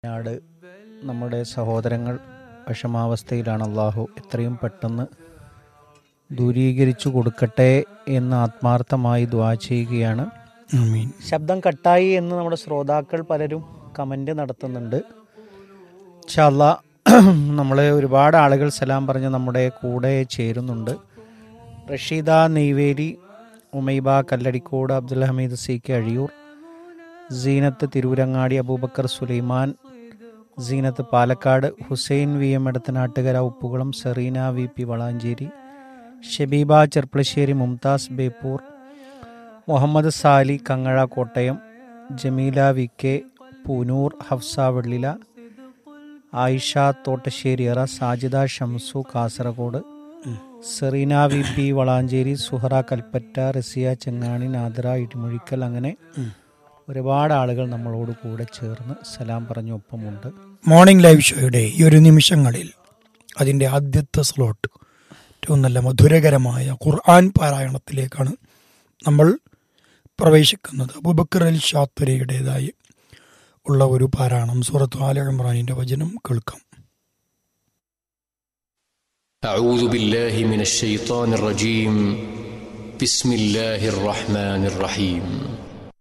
നാട് നമ്മുടെ സഹോദരങ്ങൾ വിഷമാവസ്ഥയിലാണ് അള്ളാഹു എത്രയും പെട്ടെന്ന് ദൂരീകരിച്ചു കൊടുക്കട്ടെ എന്ന് ആത്മാർത്ഥമായി ദ്വാ ചെയ്യുകയാണ് ആമീൻ ശബ്ദം കട്ടായി എന്ന് നമ്മുടെ ശ്രോതാക്കൾ പലരും കമൻ്റ് നടത്തുന്നുണ്ട് ചല്ല നമ്മളെ ഒരുപാട് ആളുകൾ സലാം പറഞ്ഞ് നമ്മുടെ കൂടെ ചേരുന്നുണ്ട് Rasheeda Neyveli Umaiba Kalladikode Abdul Hameed C K Azhiyur Seenath Tirurangadi Abubakar Sulaiman Seenath Palakkad Hussain V M Edathanattukara Uppukulam Sereena V P Valanchery Shabeeba Cherpulassery Mumtaz Beypore Muhammad Sali Kangazha Kottayam Jameela V K Poonoor Hafsa Vellila Ayisha Thottasseriyara Sajida Shamsu Kasaragod Sereena V P Valanchery Suhara Kalpetta Razia Chengani Nadira Idimuzhikkal അങ്ങനെ ഒരുപാട് ആളുകൾ നമ്മളോട് കൂടെ ചേർന്ന് സലാം പറഞ്ഞൊപ്പമുണ്ട് മോർണിംഗ് ലൈവ് ഷോയുടെ ഈ ഒരു നിമിഷങ്ങളിൽ അതിൻ്റെ ആദ്യത്തെ സ്ലോട്ട് ഏറ്റവും നല്ല മധുരകരമായ ഖുർആൻ പാരായണത്തിലേക്കാണ് നമ്മൾ പ്രവേശിക്കുന്നത് അബൂബക്കർ അൽ ഷാത്തുരയുടേതായി ഉള്ള ഒരു പാരായണം സൂറത്ത് ആല ഇമ്രാനിൻ്റെ വചനം കേൾക്കാം أعوذ بالله من الشيطان الرجيم بسم الله الرحمن الرحيم